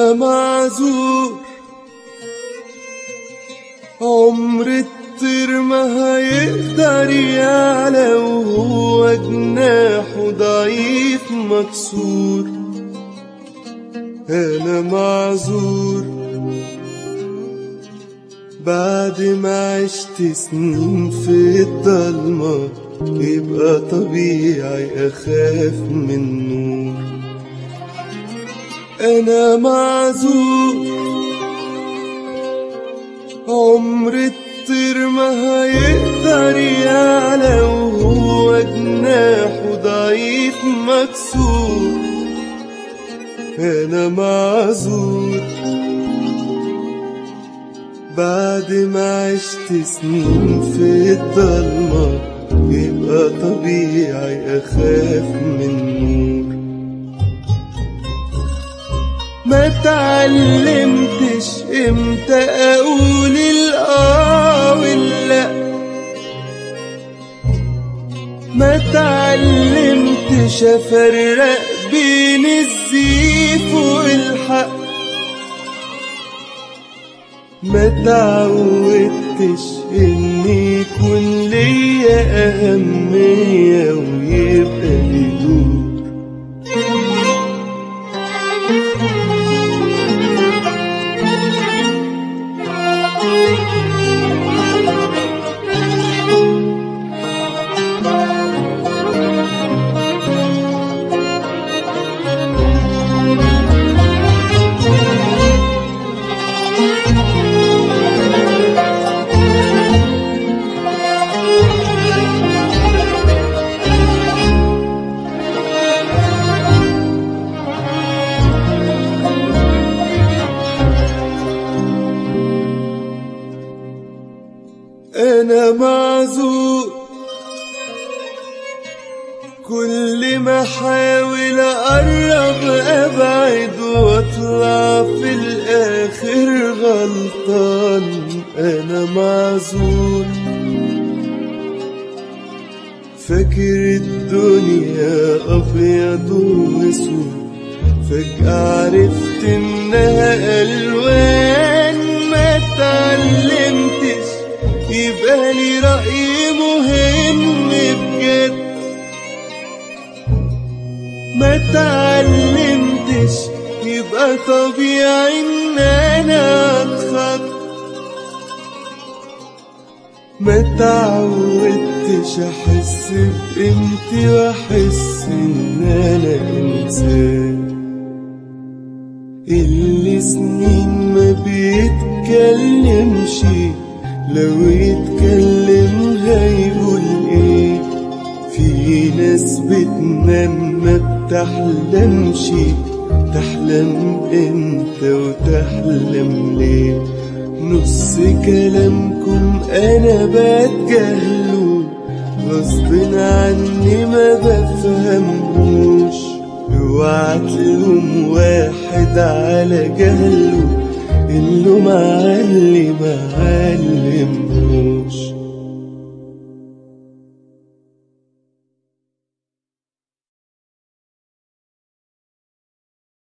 انا معذور عمر الطير ما هيقدر يعلى وهو جناحه ضعيف مكسور انا معذور بعد ما عشت سنين في الضلمة يبقى طبيعي أخاف من النور أنا معذور عمر الطير ما هيقدر يعلى وهو جناحه ضعيف مكسور أنا معذور بعد ما عشت سنين في الضلمة يبقى طبيعي أخاف من النور ما تعلمتش امتى اقول الاه واللا ما تعلمتش افرق بين الزيف والحق ما تعودتش ان يكون ليا اهمية ويبقى لي دور انا معذور كل ما احاول اقرب ابعد واطلع في الاخر غلطان انا معذور فاكر الدنيا ابيض واسود فجأة عرفت انها الوان ما اتعلمتش يبقى لي رأي مهم بجد ما تعلمتش يبقى طبيعي ان انا اتخط ما تعودتش احس بقيمتي واحس ان انا انسان اللي سنين ما بيتكلمش لو يتكلم هيقول ايه في ناس بتنام ما بتحلمش تحلم امتى وتحلم ليه نص كلامكم انا بتجاهله غصب عني ما بفهموش اوعى تلوم واحد على جهله اللي معلم علمه